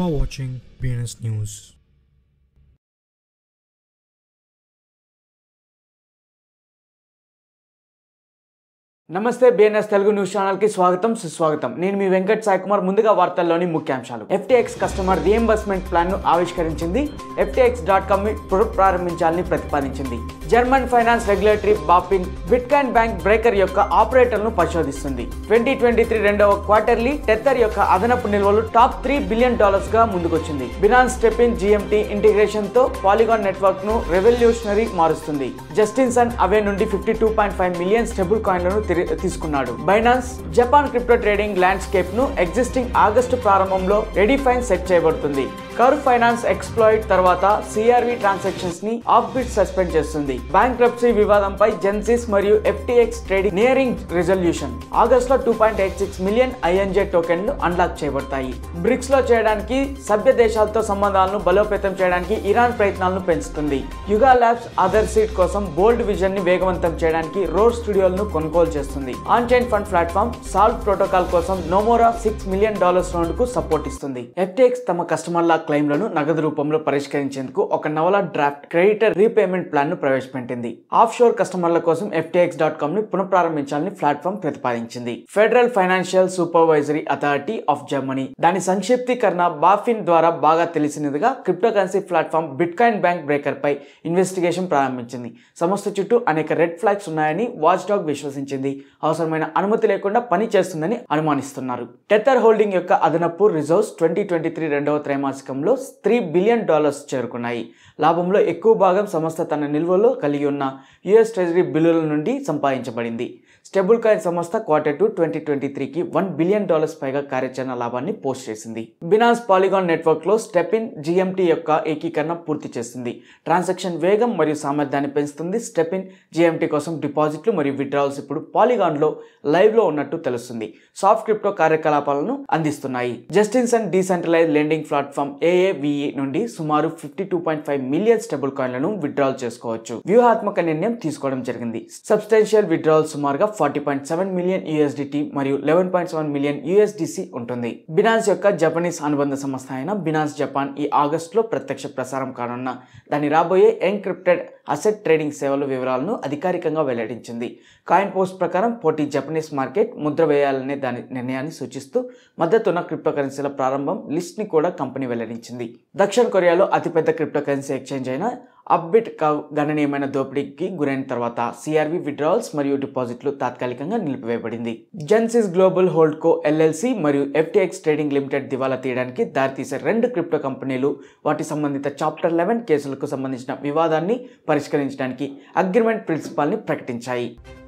are watching BNS News. నమస్తే BNS Telugu news channel కి స్వాగతం సుస్వాగతం నేను మీ వెంకట్ సాయి కుమార్ ముందుగా వార్తల్లోని ముఖ్యాంశాలు ఎఫ్టీఎక్స్ కస్టమర్ రియంబర్స్మెంట్ ప్లాన్ ను ఆవిష్కరించింది ఎఫ్టీఎక్స్ డాట్ కామ్ ప్రారంభించాలని ప్రతిపాదించింది German finance regulatory BaFin bitcoin bank breaker యొక్క ఆపరేటర్ను పరిశోధిస్తుంది ట్వంటీ ట్వంటీ త్రీ రెండవ క్వార్టర్లీ టెథర్ యొక్క అదనపు నిల్వలు టాప్ త్రీ బిలియన్ డాలర్స్ గా ముందుకొచ్చింది బినాన్స్ స్టెపిన్ జిఎంటి ఇంటిగ్రేషన్ తో పాలిగాన్ నెట్వర్క్ ను రెవల్యూషనరీ మారుస్తుంది జస్టిన్సన్ అవే నుండి fifty two point five million stable కాయిన్లను తిరి- తీసుకున్నాడు Binance Japan crypto trading landscape ను ఎగ్జిస్టింగ్ ఆగస్టు ప్రారంభంలో రెడీఫైన్ సెట్ చేయబడుతుంది కర్వ్ ఫైనాన్స్ ఎక్స్ప్లాయిడ్ తర్వాత సిఆర్వి ట్రాన్సాక్షన్స్ ని ఆఫ్ బిట్ సస్పెండ్ చేస్తుంది బ్యాంక్ వివాదంపై జెన్సిస్ మరియు FTX trading nearing resolution August లో two point eight six million INJ టోకెన్లు అన్లాక్ చేయబడతాయి బ్రిక్స్ లో చేయడానికి సభ్య దేశాలతో సంబంధాలను బలోపేతం చేయడానికి ఇరాన్ ప్రయత్నాలను పెంచుతుంది యుగా ల్యాబ్స్ అదర్ సీట్ కోసం బోల్డ్ విజన్ ని వేగవంతం చేయడానికి రోడ్ స్టూడియోలను కొనుగోలు చేస్తుంది on chain fund platform Solv protocol కోసం Nomura six million dollars round కు సపోర్ట్ ఇస్తుంది ఎఫ్టీఎక్స్ తమ కస్టమర్ల క్లెయిమ్లను నగదు రూపంలో పరిష్కరించేందుకు ఒక నవల డ్రాఫ్ట్ క్రెడిటర్ రీపేమెంట్ ప్లాన్ ను ప్రవేశపెట్టింది ఆఫ్ షోర్ కస్టమర్ల కోసం ఎఫ్టీఎక్స్ డాట్ కామ్ ని పునఃప్రారంభించాలని ప్లాట్ఫామ్ ప్రతిపాదించింది federal financial supervisory authority of Germany దాని సంక్షిప్తీకరణ బాఫిన్ ద్వారా బాగా తెలిసినదిగా cryptocurrency platform bitcoin bank breaker పై ఇన్వెస్టిగేషన్ ప్రారంభించింది సంస్థ చుట్టూ అనేక రెడ్ ఫ్లాగ్స్ ఉన్నాయని వాచ్ డాగ్ విశ్వసించింది అవసరమైన అనుమతి లేకుండా పని చేస్తుందని అనుమానిస్తున్నారు టెథర్ హోల్డింగ్ యొక్క అదనపు రిజర్వ్స్ ట్వంటీ ట్వంటీ త్రీ రెండవ త్రైమాసికంలో త్రీ బిలియన్ డాలర్స్ చేరుకున్నాయి లాభంలో ఎక్కువ భాగం సంస్థ తన నిల్వలో కలిగి ఉన్న యుఎస్ ట్రెజరీ బిల్లుల నుండి సంపాదించబడింది స్టెబుల్ కాయిన్ సంస్థ క్వార్టర్ టు ట్వంటీ ట్వంటీ త్రీకి వన్ బిలియన్ డాలర్స్ పైగా కార్యాచరణ లాభాన్ని పోస్ట్ చేసింది బినాన్స్ పాలిగాన్ నెట్వర్క్లో స్టెపిన్ జిఎంటీ యొక్క ఏకీకరణ పూర్తి చేస్తుంది ట్రాన్సాక్షన్ వేగం మరియు సామర్థ్యాన్ని పెంచుతుంది స్టెపిన్ జిఎంటీ కోసం డిపాజిట్లు మరియు విత్డ్రావల్స్ ఇప్పుడు పాలిగాన్లో లైవ్లో ఉన్నట్టు తెలుస్తుంది సాఫ్ట్ క్రిప్టో కార్యకలాపాలను అందిస్తున్నాయి Justin's and decentralise lending platform Aave నుండి సుమారు fifty two point five million stable కాయిన్లను విత్డ్రాల్ చేసుకోవచ్చు వ్యూహాత్మక నిర్ణయం తీసుకోవడం జరిగింది సబ్స్టెన్షియల్ విత్డ్రావల్ సుమారుగా forty point seven million USDT మరియు eleven point seven million USDC ఉంటుంది బినాన్స్ యొక్క జపనీస్ అనుబంధ సంస్థ అయిన బినాన్స్ జపాన్ ఈ ఆగస్టులో ప్రత్యక్ష ప్రసారం కానున్న దాని రాబోయే ఎన్క్రిప్టెడ్ అసెట్ ట్రేడింగ్ సేవల వివరాలను అధికారికంగా వెల్లడించింది కాయిన్ పోస్ట్ ప్రకారం పోటీ జపనీస్ మార్కెట్ ముద్ర వేయాలనే దాని నిర్ణయాన్ని సూచిస్తూ మద్దతున్న క్రిప్టోకరెన్సీల ప్రారంభం లిస్ట్ ని కూడా కంపెనీ వెల్లడించింది దక్షిణ కొరియాలో అతిపెద్ద క్రిప్టోకరెన్సీ ఎక్స్చేంజ్ అయిన అప్బిట్ కవ్ గణనీయమైన దోపిడీకి గురైన తర్వాత సిఆర్వి విడ్రావల్స్ మరియు డిపాజిట్లు తాత్కాలికంగా నిలిపివేయబడింది Genesis global hold co LLC మరియు ఎఫ్టీఎక్స్ ట్రేడింగ్ లిమిటెడ్ దివాలా తీయడానికి దారితీసే రెండు క్రిప్టో కంపెనీలు వాటి సంబంధిత చాప్టర్ లెవెన్ కేసులకు సంబంధించిన వివాదాన్ని పరిష్కరించడానికి అగ్రిమెంట్ ప్రిన్సిపాల్ని ప్రకటించాయి